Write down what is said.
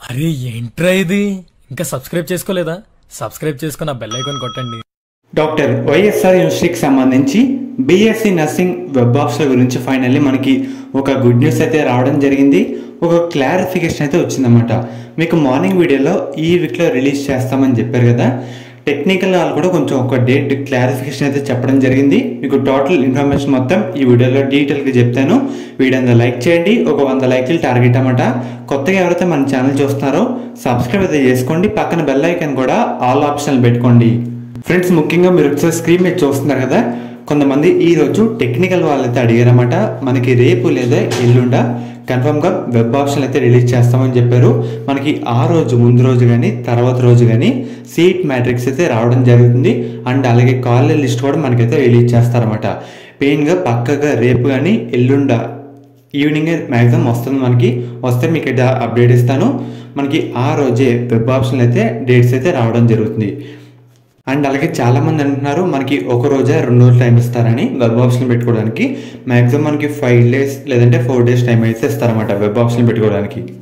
అరే ఏంట్రా ఇది ఇంకా సబ్స్క్రైబ్ చేసుకోలేదా సబ్స్క్రైబ్ చేసుకున్న బెల్ ఐకాన్ కొట్టండి డాక్టర్ వైఎస్ఆర్ యూనివర్సిటీకి సంబంధించి బీఎస్సీ నర్సింగ్ వెబ్ ఆప్షన్ గురించి ఫైనల్లీ మనకి ఒక గుడ్ న్యూస్ అయితే రావడం జరిగింది ఒక క్లారిఫికేషన్ అయితే వచ్చిందన్నమాట మీకు మార్నింగ్ వీడియోలో ఈ వీక్లో రిలీజ్ చేస్తామని చెప్పారు కదా టెక్నికల్ వాళ్ళు కూడా కొంచెం ఒక డేట్ క్లారిఫికేషన్ అయితే చెప్పడం జరిగింది మీకు టోటల్ ఇన్ఫర్మేషన్ మొత్తం ఈ వీడియోలో డీటెయిల్గా చెప్తాను వీడియో అంతా లైక్ చేయండి ఒక వంద లైక్లు టార్గెట్ అన్నమాట కొత్తగా ఎవరైతే మన ఛానల్ చూస్తున్నారో సబ్స్క్రైబ్ అయితే చేసుకోండి పక్కన బెల్ ఐకాన్ కూడా ఆల్ ఆప్షన్లు పెట్టుకోండి ఫ్రెండ్స్ ముఖ్యంగా మీరు ఒకసారి స్క్రీన్ మీద చూస్తున్నారు కదా కొంతమంది ఈ రోజు టెక్నికల్ వాళ్ళైతే అడిగారన్నమాట మనకి రేపు లేదా ఎల్లుండ కన్ఫర్మ్గా వెబ్ ఆప్షన్ అయితే రిలీజ్ చేస్తామని చెప్పారు మనకి ఆ రోజు ముందు రోజు కానీ తర్వాత రోజు కానీ సీట్ మ్యాట్రిక్స్ అయితే రావడం జరుగుతుంది అండ్ అలాగే కాలేజ్ లిస్ట్ కూడా మనకైతే రిలీజ్ చేస్తారన్నమాట పెయిన్గా పక్కగా రేపు కానీ ఎల్లుండ ఈవినింగ్ మ్యాక్సిమం వస్తుంది మనకి వస్తే మీకు అయితే అప్డేట్ ఇస్తాను మనకి ఆ రోజే వెబ్ ఆప్షన్ అయితే డేట్స్ అయితే రావడం జరుగుతుంది అండ్ అలాగే చాలా మంది అంటున్నారు మనకి ఒక రోజే రెండు రోజులు టైం ఇస్తారని వెబ్ ఆప్షన్ పెట్టుకోవడానికి మ్యాక్సిమం మనకి ఫైవ్ డేస్ లేదంటే ఫోర్ డేస్ టైం అయితే ఇస్తారన్నమాట వెబ్ ఆప్షన్ పెట్టుకోవడానికి